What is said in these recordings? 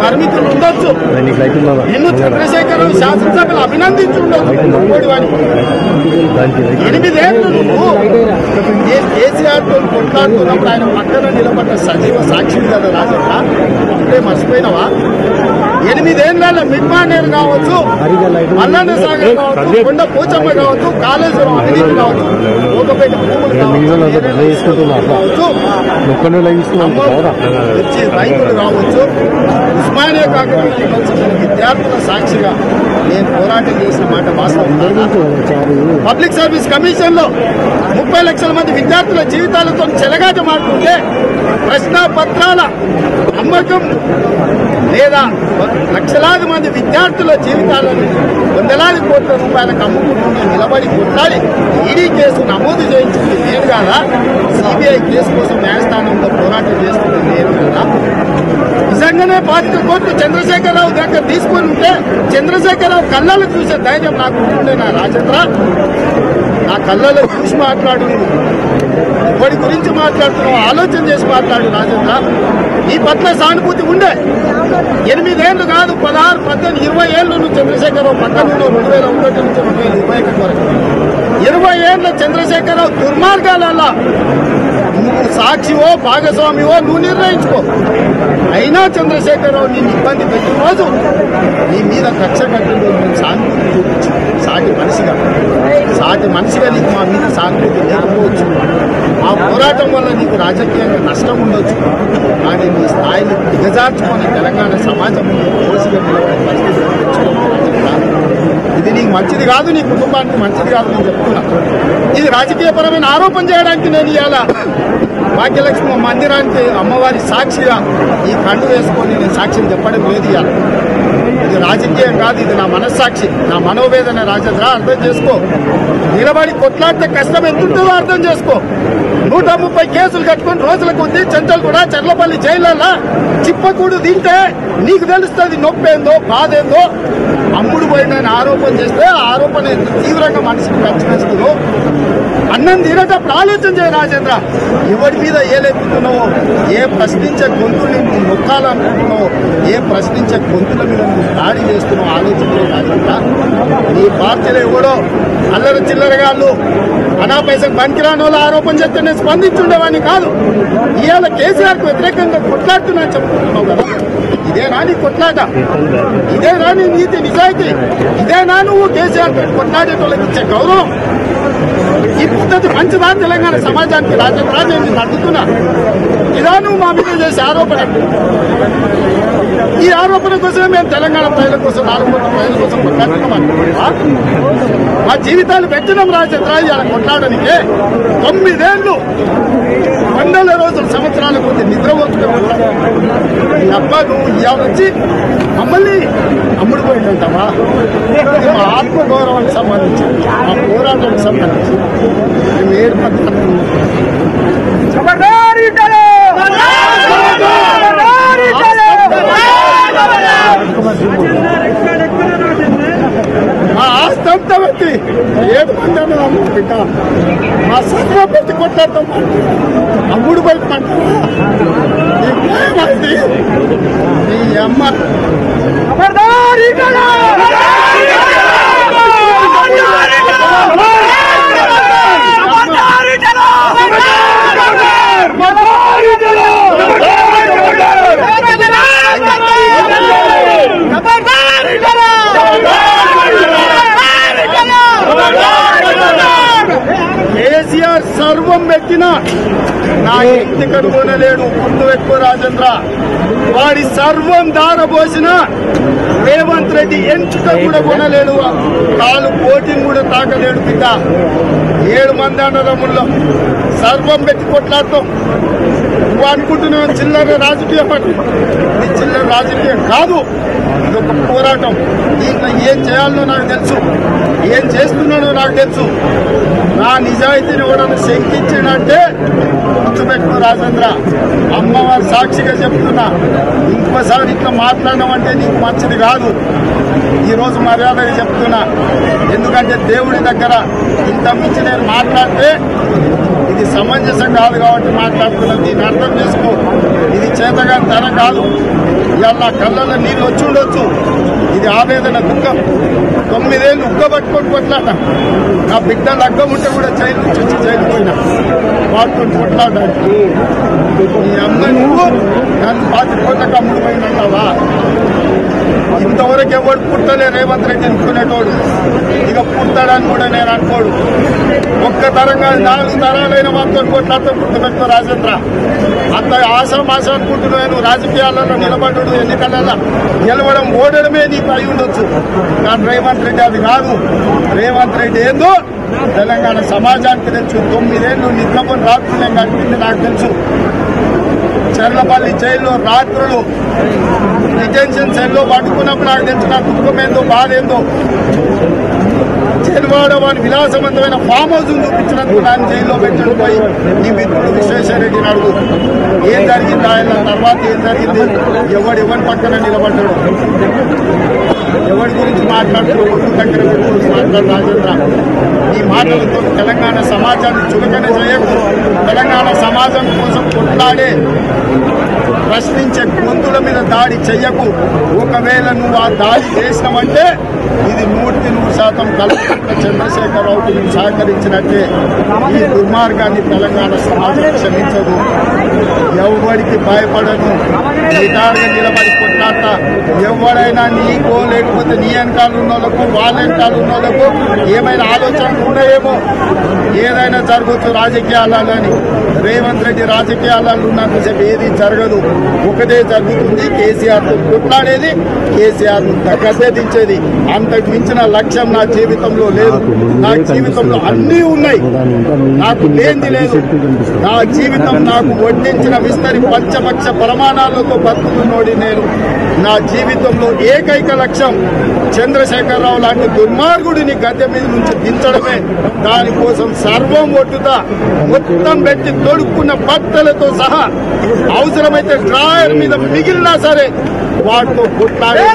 పరిమితులు ఉండొచ్చు నిన్ను చంద్రశేఖరరావు శాసనసభలు అభినందించి ఉండొచ్చు గొప్పోడి వాడిని ఎనిమిదేళ్ళు నువ్వు ఏ- కేసీఆర్ తో కొట్లాడుతున్నప్పుడు ఆయన పక్కన నిలబడ్డ సజీవ సాక్షి కదా రాజక్క ఇప్పుడే మర్చిపోయినావా ఎనిమిదేళ్ల మిడ్మానేరు కావచ్చు మల్లన్న సాగర్ కావచ్చు కొండ పోచమ్మ కావచ్చు కాళేశ్వరం అవినీతి కావచ్చు ఊకపేట భూములు కావచ్చు ఏదైనా కావచ్చు వచ్చి రైతులు కావచ్చు ఉస్మానియా కాకపోతే విద్యార్థుల సాక్షిగా నేను పోరాటం చేసిన మాట వాస్తవం కాదా? పబ్లిక్ సర్వీస్ కమిషన్ లో ముప్పై లక్షల మంది విద్యార్థుల జీవితాలతో చెలగాట మారుతుంటే ప్రశ్న పత్రాల అమ్మకం లేదా లక్షలాది మంది విద్యార్థుల జీవితాలను వందలాది కోట్ల రూపాయలకు అమ్ముకుంటూ నిలబడి కొట్లాడి ఈడీ కేసు నమోదు చేయించింది నేను కాదా సిబిఐ కేసు కోసం న్యాయస్థానంలో పోరాటం చేస్తుంది నేను కదా నిజంగానే బాధిత కోర్టు చంద్రశేఖరరావు దగ్గర తీసుకొని ఉంటే చంద్రశేఖరరావు కళ్ళలో చూసే ధైర్యం నాకు ఉంటుండే నా రాజేంద్ర నా కళ్ళలో చూసి మాట్లాడు నువ్వు. ఇప్పటి గురించి మాట్లాడుతున్నావు ఆలోచన చేసి మాట్లాడు రాజేంద్ర నీ పట్ల సానుభూతి ఉండే ఎనిమిదేళ్లు కాదు పదహారు పద్దెనిమిది ఇరవై ఏళ్ళు నువ్వు చంద్రశేఖరరావు పక్కన ఉన్నావు రెండు వేల ఒకటి నుంచి రెండు వేల ఇరవై ఒకటి వరకు ఇరవై ఏళ్ళ చంద్రశేఖరరావు దుర్మార్గాలలో నువ్వు సాక్షివో భాగస్వామివో నువ్వు నిర్ణయించుకో అయినా చంద్రశేఖరరావు నేను ఇబ్బంది పెట్టిన రోజు నీ మీద కక్ష కట్టిన రోజు నేను సానుభూతి చూపించు సాటి మనిషిగా సాటి మనిషిగా నీకు మా మీద సానుభూతి లేకపోవచ్చు ఆ పోరాటం వల్ల నీకు రాజకీయంగా నష్టం ఉండొచ్చు కానీ నీ స్థాయిని దిగజార్చుకొని తెలంగాణ సమాజం ముందు కోసిగా నిలబడే పరిస్థితి తెచ్చుకోవాలి. ఇది నీకు మంచిది కాదు నీ కుటుంబానికి మంచిది కాదు నేను చెప్తున్నా ఇది రాజకీయపరమైన ఆరోపణ చేయడానికి నేను ఇవాళ భాగ్యలక్ష్మి మందిరానికి అమ్మవారి సాక్షిగా ఈ కండు వేసుకొని నేను సాక్ష్యం చెప్పడం లేదు ఇవాళ ఇది రాజకీయం కాదు ఇది నా మనస్సాక్షి నా మనోవేదన రాజేంద్ర అర్థం చేసుకో నిలబడి కొట్లాడితే కష్టం ఎంతుంటుందో అర్థం చేసుకో నూట ముప్పై కేసులు కట్టుకొని రోజుల కొద్దీ చెంచల్ కూడా చర్లపల్లి జైలల్లా చిప్పకూడు తింటే నీకు తెలుస్తుంది నొప్పి ఏందో బాధ ఏందో అమ్ముడు పోయిందని ఆరోపణ చేస్తే ఆ ఆరోపణ ఎంత తీవ్రంగా మనిషికి ఖర్చు అన్నం తినేటప్పుడు ఆలోచన చేయ రాజేంద్ర ఎవరి మీద ఏ లేపుతున్నావో ఏ ప్రశ్నించే గొంతుని నువ్వు నొక్కాలనుకుంటున్నావో ఏ ప్రశ్నించే గొంతుల మీద నువ్వు దాడి చేస్తున్నావు ఆలోచన చేయ రాజేంద్ర నీ పార్టీలో ఎవడో అల్లరి చిల్లరగాళ్ళు అనా పైసలు పనికిరాని వాళ్ళు ఆరోపణ చేస్తే నేను స్పందించుండేవాడిని కాదు ఇవాళ కేసీఆర్ కు వ్యతిరేకంగా కొట్లాడుతున్నా చెప్పుకుంటున్నావు కదా ఇదేనా నీ కొట్లాట ఇదేనా నీ నీతి నిజాయితీ ఇదేనా నువ్వు కేసీఆర్ తో కొట్లాడేటోళ్ళకి ఇచ్చే గౌరవం ఈ పద్ధతి మంచిదా తెలంగాణ సమాజానికి రాజేంద్ర నేను నిన్ను అడుగుతున్నా ఇదా నువ్వు మా మీద చేసే ఆరోపణ ఈ ఆరోపణ కోసమే మేము తెలంగాణ ప్రజల కోసం నాలుగు కోట్ల ప్రజల కోసం కొట్లాడుతున్నాం మా జీవితాలు పెట్టినాం రాజేంద్ర ఇలా కొట్లాడడానికి తొమ్మిదేళ్లు వందల రోజులు సంవత్సరాల కొద్ది నిద్ర ఈ అబ్బా నువ్వు ఇవాళ వచ్చి మమ్మల్ని అమ్ముడు పోయిందంటావా ఇది మా ఆత్మగౌరవానికి సంబంధించి మా పోరాటానికి సంబంధించి మేము ఏడు పద్ధతులు మా ఆస్తంతా పెట్టి ఏడు మంది అన్నది అమ్ముడు బిడ్డ మా సర్వ పెట్టి కొట్లాడతాం అమ్ముడు బయట అంటావా నీకేమైంది నీ అమ్మ కేసీఆర్ సర్వం పెట్టిన నా ఇంటి కనుగొనలేడు గుర్తు పెట్టుకో రాజేంద్ర వాడి సర్వం దారబోసిన రేవంత్ రెడ్డి ఎంచుక కూడా కొనలేడు కాలు పోటీని కూడా తాకలేడు బిడ్డ ఏడు మంది అన్నదమ్ముల్లో సర్వం పెట్టి కొట్లాడతాం నువ్వు అనుకుంటున్నావు చిల్లర రాజకీయ పార్టీ ఇది చిల్లర రాజకీయం కాదు ఇది ఒక పోరాటం దీంట్లో ఏం చేయాలో నాకు తెలుసు ఏం చేస్తున్నానో నాకు తెలుసు నా నిజాయితీని ఎవడన్నా శంకించినంటే గుర్తుపెట్టుకో రాజేంద్ర అమ్మవారి సాక్షిగా చెప్తున్నా ఇంకోసారి ఇట్లా మాట్లాడడం నీకు మంచిది కాదు ఈ రోజు మర్యాదగా చెప్తున్నా ఎందుకంటే దేవుడి దగ్గర ఇంత మించి నేను మాట్లాడితే ఇది సమంజసం కాదు కాబట్టి మాట్లాడుతున్నది దీన్ని అర్థం చేసుకో ఇది చేతగాని తన కాదు ఇవాళ నా కళ్ళల్లో నీళ్ళు వచ్చి ఉండొచ్చు ఇది ఆవేదన దుఃఖం తొమ్మిదేళ్ళు ఉక్క పట్టుకొని కొట్లాట నా బిడ్డ లగ్గం ఉంటే కూడా జైలు నుంచి వచ్చి జైలు పోయినా వాటితో కొట్లాడడానికి ఈ అమ్మ నువ్వు నన్ను పాతి కోట్ల కమ్ముడు పోయినట్టావా ఇంతవరకు ఎవడు పుట్టలే రేవంత్ రెడ్డి అనుకునేటోడు ఇక పుట్టాడని కూడా నేను అనుకోడు ఒక్క తరంగా నాలుగు తరాలైన మాతో కొట్లాడితే గుర్తుపెట్టుకో రాజేంద్ర అంత ఆశం ఆశ అనుకుంటున్నావు నువ్వు రాజకీయాలలో నిలబడు ఎన్నికలలో గెలవడం ఓడడమే నీకు అయి ఉండొచ్చు కానీ రేవంత్ రెడ్డి అది కాదు రేవంత్ రెడ్డి ఏందో తెలంగాణ సమాజానికి తెలుసు తొమ్మిదేళ్ళు నిద్రపోని రాత్రులు నేను కట్టింది నాకు తెలుసు చర్లపల్లి జైల్లో రాత్రులు డిటెన్షన్ సెల్లో పట్టుకున్నప్పుడు నాకు తెలుసు నా దుఃఖం ఏందో బాధ ఏందో చెరువాడ వాడి విలాసవంతమైన ఫామ్ హౌస్ చూపించినందుకు నన్ను జైల్లో పెట్టాడు పోయి నీ మిత్రుడు విశ్వేశ్వరరెడ్డిని అడుగు ఏం జరిగింది ఆయన తర్వాత ఏం జరిగింది ఎవడు ఎవరి పక్కన నిలబడ్డాడు ఎవరి గురించి మాట్లాడుతున్నాడు ఒడ్డు దగ్గర పెట్టుకుని మాట్లాడు రాజేంద్ర ఈ మాటలతో తెలంగాణ సమాజాన్ని చులకన చేయకు తెలంగాణ సమాజం కోసం కొట్లాడే ప్రశ్నించే గొంతుల మీద దాడి చెయ్యకు ఒకవేళ నువ్వు ఆ దాడి చేసినావంటే ఇది నూటికి నూరు శాతం కల్పన చంద్రశేఖరరావుకి నువ్వు సహకరించినట్టే ఈ దుర్మార్గాన్ని తెలంగాణ సమాజం క్షమించదు ఎవరికి భయపడను నిటారుగా నిలబడి కొట్లాట ఎవరైనా నీకో లేకపోతే నీ వెనకాల ఉన్న వాళ్ళకు వాళ్ళ వెనకాల ఉన్న వాళ్ళకు ఏమైనా ఆలోచనలు ఉన్నాయేమో ఏదైనా జరగవచ్చు రాజకీయాలని రేవంత్ రెడ్డి రాజకీయాలలో ఉన్నంతసేపు ఏది జరగదు ఒకటే జరుగుతుంది కేసీఆర్ తో కొట్లాడేది కేసీఆర్ గద్దెదించేది అంతకు మించిన లక్ష్యం నా జీవితంలో లేదు నా జీవితంలో అన్నీ ఉన్నాయి నాకు లేనిది లేదు నా జీవితం నాకు వడ్డించిన విస్తరి పంచపక్ష ప్రమాణాలతో బతుకుతున్నోడి నేను నా జీవితంలో ఏకైక లక్ష్యం చంద్రశేఖరరావు లాంటి దుర్మార్గుడిని గద్దె మీద నుంచి దించడమే దానికోసం సర్వం ఒట్టుతా మొత్తం పెట్టి తొడుక్కున్న బట్టలతో సహా అవసరమైతే డ్రాయర్ మీద మిగిలినా సరే వాటితో కొట్లాడే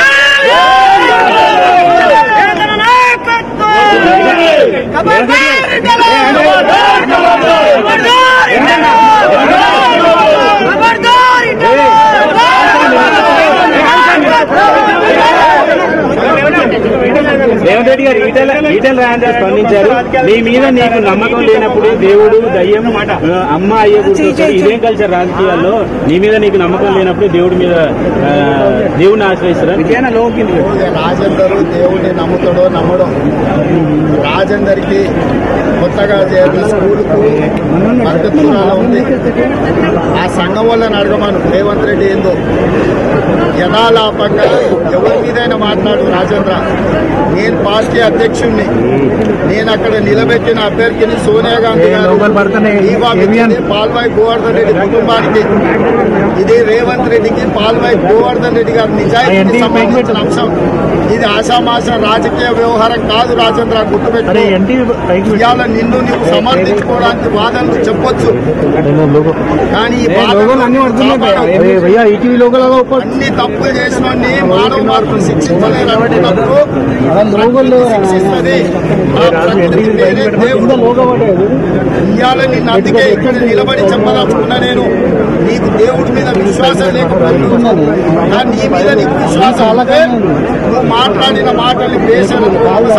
రేవంత్ రెడ్డి గారు ఈటెల ఈటెల రాజేంద్ర స్పందించారు మీ మీద నీకు నమ్మకం లేనప్పుడు దేవుడు దయ్యం ఆ, అమ్మ అయ్య గుర్తొచ్చారు ఇదేం కల్చర్ రాజకీయాల్లో నీ మీద నీకు నమ్మకం లేనప్పుడు దేవుడి మీద ఆ, దేవుడిని ఆశ్రయిస్తారు ఇదేనా లోకింది రాజేందర్ దేవుడిని నమ్ముతాడో నమ్మడం రాజేందర్కి కొత్తగా చేరిన స్కూల్కు మద్దతురాలో ఉంది ఆ సంఘం వల్ల అడగమాను రేవంత్ రెడ్డి ఏందో యథాలాపంగా ఎవరి మీదైనా మాట్లాడు రాజేంద్ర నేను పార్టీ అధ్యక్షుణ్ణి నేను అక్కడ నిలబెట్టిన అభ్యర్థిని సోనియా గాంధీ గారు ఈవా ఇచ్చింది పాల్వాయి గోవర్ధన్ రెడ్డి కుటుంబానికి ఇది రేవంత్ రెడ్డికి పాల్వాయి గోవర్ధన్ రెడ్డి గారి నిజాయితీకి సంబంధించిన అంశం ఇది ఆషామాష రాజకీయ వ్యవహారం కాదు రాజేంద్ర గుర్తుపెట్టు ఇవాళ నిన్ను నువ్వు సమర్థించుకోవడానికి వాదనలు చెప్పొచ్చు కానీ ఈ వాదనలు కాపాడవు. అన్ని తప్పులు చేసిన మానవ మార్పులు శిక్షించలేనప్పుడు శిక్షిస్తుంది ఆ ప్రకృతికి పేరే దేవుడు ఇవాళ నిన్ను అందుకే ఇక్కడ నిలబడి చెప్పదలుచుకున్నా నేను నీకు దేవుడి మీద విశ్వాసం లేకపోతే కానీ నీ మీద నీకు విశ్వాసం ఉంటే నువ్వు మాట్లాడిన మాటల్ని పేషెంట్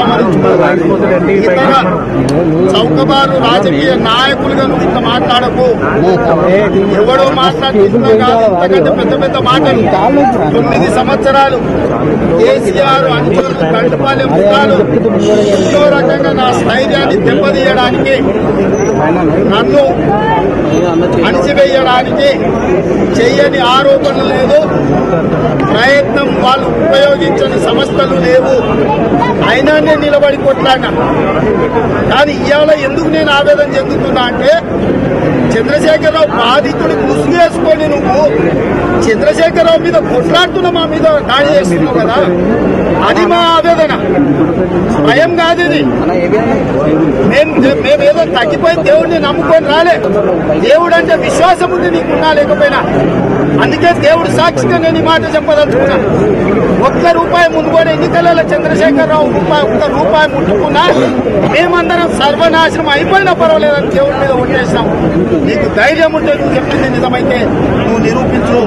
ఇతర చౌకబారు రాజకీయ నాయకులుగా నువ్వు ఇంత మాట్లాడకు ఎవడో మాట్లాడుతున్నా కాదు ఇంతకంటే పెద్ద పెద్ద మాటలు తొమ్మిది సంవత్సరాలు కేసీఆర్ అంచులు కంటిపాలెం ముఖాలు ఎంతో రకంగా నా స్థైర్యాన్ని దెబ్బతీయడానికి నన్ను అణిచివేయడానికి చెయ్యని ఆరోపణ లేదు ప్రయత్నం వాళ్ళు ఉపయోగించని సంస్థలు లేవు అయినా నేను నిలబడి కొట్లాడినా కానీ ఇవాళ ఎందుకు నేను ఆవేదన చెందుతున్నా అంటే చంద్రశేఖరరావు బాధితుడికి ముసుగు వేసుకొని నువ్వు చంద్రశేఖరరావు మీద కొట్లాడుతున్న మా మీద దాడి చేస్తున్నావు కదా అది మా ఆవేదన భయం కాదు ఇది మేము మేమేదో తగ్గిపోయి దేవుడిని నమ్ముకొని రాలే దేవుడు అంటే విశ్వాసం ఉంది నీకున్నా లేకపోయినా అందుకే దేవుడు సాక్షిగా నేను ఈ మాట చెప్పదలుచుకున్నాను ఒక్క రూపాయి మునుగోడు ఎన్నికలలో చంద్రశేఖరరావు రూపాయి ఒక్క రూపాయి ముట్టుకున్నా మేమందరం సర్వనాశనం అయిపోయినా పర్వాలేదని దేవుడి మీద ఒట్టేసినాం నీకు ధైర్యం ఉంటే నువ్వు చెప్పింది నిజమైతే నువ్వు నిరూపించు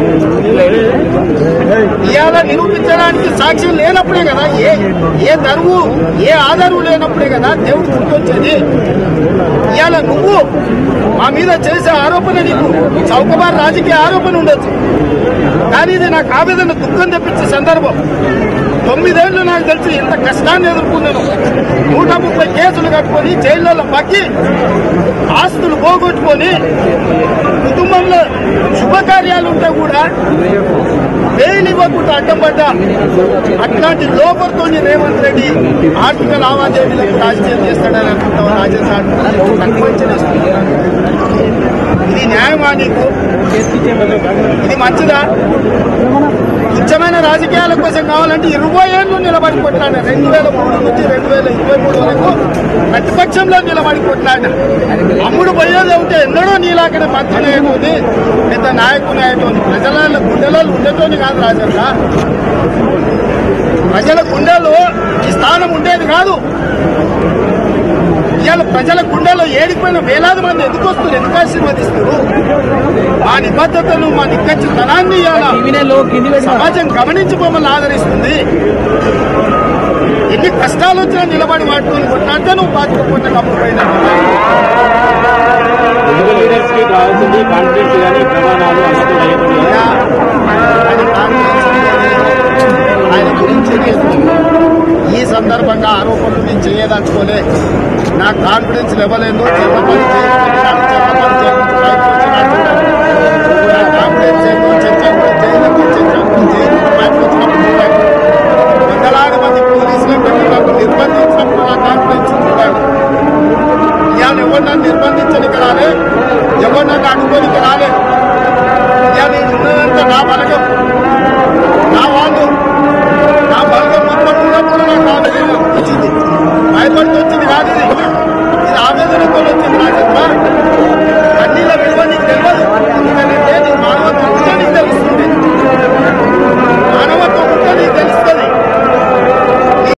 ఇవాళ నిరూపించడానికి సాక్ష్యం లేనప్పుడే కదా ఏ ఏ దరువు ఏ ఆధారం లేనప్పుడే కదా దేవుడు గుర్తొచ్చేది ఇవాళ నువ్వు మా మీద చేసే ఆరోపణ నీకు చౌకబార్ రాజకీయ ఆరోపణ ఉండొచ్చు కానీ ఇది నాకు ఆవేదన దుఃఖం తెప్పించే సందర్భం తొమ్మిదేళ్లు నాకు తెలిసి ఇంత కష్టాన్ని ఎదుర్కొన్నాను నూట ముప్పై కేసులు కట్టుకొని జైల్లో పక్కి ఆస్తులు పోగొట్టుకొని కుటుంబంలో శుభకార్యాలు ఉంటే కూడా బెయిల్ ఇవ్వకుండా అడ్డం పడ్డా అట్లాంటి లోపలతో రేవంత్ రెడ్డి ఆర్థిక లావాదేవీలకు రాజకీయం చేస్తాడని అనుకుంటావు రాజేంద్ర ఇది న్యాయమా నీకు ఇది మంచిదా తుచ్చమైన రాజకీయాల కోసం కావాలంటే ఇరవై ఏళ్ళు నిలబడి కొట్లాడిన రెండు వేల మూడు నుంచి రెండు వేల ఇరవై మూడు వరకు ప్రతిపక్షంలో నిలబడి కొట్లాడిన అమ్ముడు పోయేది ఉంటే ఎన్నడో నీలాక్కడ మంత్రి అయ్యేటోని పెద్ద నాయకుని అయ్యేటోని ప్రజల గుండెలలో ఉండేటోని కాదు రాజన్న ప్రజల గుండెలో ఈ స్థానం ఉండేది కాదు ఇవాళ ప్రజల గుండెలో ఏడిపోయిన వేలాది మంది ఎందుకు వస్తారు ఎందుకు ఆశీర్వదిస్తారు మా నిబద్ధతను మా నిక్కచ్చితనాన్ని ఇవాళ సమాజం గమనించి మమ్మల్ని ఆదరిస్తుంది ఎన్ని కష్టాలు వచ్చినా నిలబడి వాడుకొని కొట్టినట్టే నువ్వు బాధ్యత కప్పుడు పొలిటికల్ లీడర్స్ కి కావాల్సింది కాన్ఫిడెన్స్ కానీ ప్రమాణాలు అన్నట్టు లేకుండా ఆయన కాన్ఫిడెన్స్ ఆయన గురించి ఈ సందర్భంగా ఆరోపణలు నేను చేయదలుచుకోలే నా కాన్ఫిడెన్స్ లెవెల్ ఏందో చెప్పమని చేసుకుని